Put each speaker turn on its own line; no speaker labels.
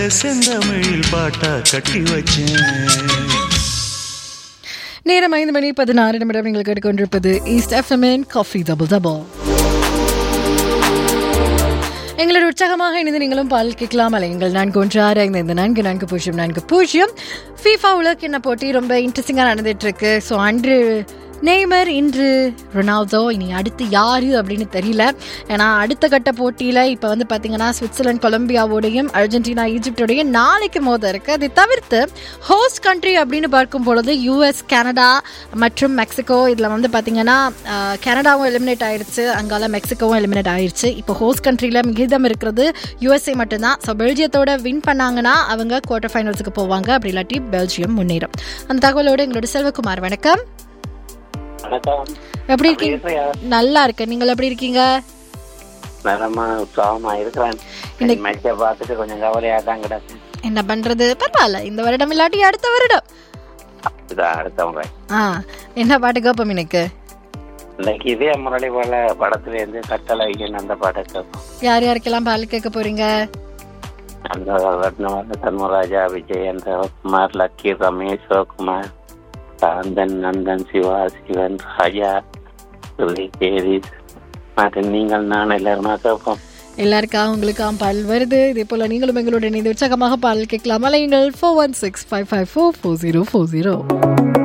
செந்தமிழில் பாட்டா கட்டி வச்சேன்
நேரம் ஐந்து மணி பதினாறு நிமிடம் நீங்கள் கேட்டுக்கொண்டிருப்பது ஈஸ்ட் எஃப்எம்என் காஃபி டபுள் டபுள் எங்களோட உற்சாகமாக இணைந்து நீங்களும் பால் கேட்கலாம் அலையுங்கள் நான்கு ஒன்று ஆறு ஐந்து ஐந்து நான்கு நான்கு பூஜ்ஜியம் நான்கு பூஜ்ஜியம் ஃபீஃபா உலக என்ன போட்டி ரொம்ப இன்ட்ரெஸ்டிங்காக நடந்துட்டு இருக்கு ஸோ அன்று நெய்மர் இன்று ரொனால்டோ இனி அடுத்து யாரு அப்படின்னு தெரியல ஏன்னா அடுத்த கட்ட போட்டியில் இப்போ வந்து பார்த்தீங்கன்னா சுவிட்சர்லாந்து கொலம்பியாவோடையும் அர்ஜென்டினா ஈஜிப்டோடையும் நாளைக்கு மோத இருக்கு அதை தவிர்த்து ஹோஸ்ட் கண்ட்ரி அப்படின்னு பார்க்கும் பொழுது யூஎஸ் கனடா மற்றும் மெக்சிகோ இதில் வந்து பார்த்தீங்கன்னா அஹ், கனடாவும் எலிமினேட் ஆயிருச்சு அங்கால மெக்சிகோவும் எலிமினேட் ஆயிருச்சு இப்போ ஹோஸ்ட் கண்ட்ரியில் மிகிதம் இருக்கிறது யூஎஸ்ஏ மட்டும்தான் ஸோ பெல்ஜியத்தோட வின் பண்ணாங்கன்னா அவங்க குவார்டர் ஃபைனல்ஸுக்கு போவாங்க அப்படி இல்லாட்டி பெல்ஜியம் முன்னேறும் அந்த தகவலோடு எங்களோட செல்வகுமார் வணக்கம்
வணக்கம்
எப்படி இருக்கீங்க
இருக்கீங்க?
நல்லா இருக்கேன் நீங்கள் எப்படி இருக்கீங்க
நலமா உற்சாகமா இருக்கிறேன்
இன்னைக்கு-
மேட்சை பார்த்துட்டு கொஞ்சம் கவலையா தான் கிடக்கு
என்ன பண்றது பரவாயில்ல இந்த வருடம் இல்லாட்டி அடுத்த வருடம்
இது அடுத்த முறை
ஆ என்ன பாட்டு கேட்போம் எனக்கு
இன்னைக்கு இதே முரளி போல படத்துல இருந்து கட்டளை வைக்கணும் அந்த பாட்டை கேட்போம்
யார் யாருக்கெல்லாம் பால் கேட்க போறீங்க
அந்த ரத்னவர தர்மராஜா விஜயன் ரவகுமார் லக்கி ரமேஷ் சிவகுமார் சாந்தன் நந்தன் சிவா சிவன் ராஜா சுருளி கேரி மற்றும் நீங்கள் நான் எல்லாருமா கேட்போம்
எல்லாருக்காக உங்களுக்காக பால் வருது இதே போல நீங்களும் எங்களோட இணைந்து உற்சாகமாக பால் கேட்கலாம் அலையுங்கள் four one six five five four four zero four zero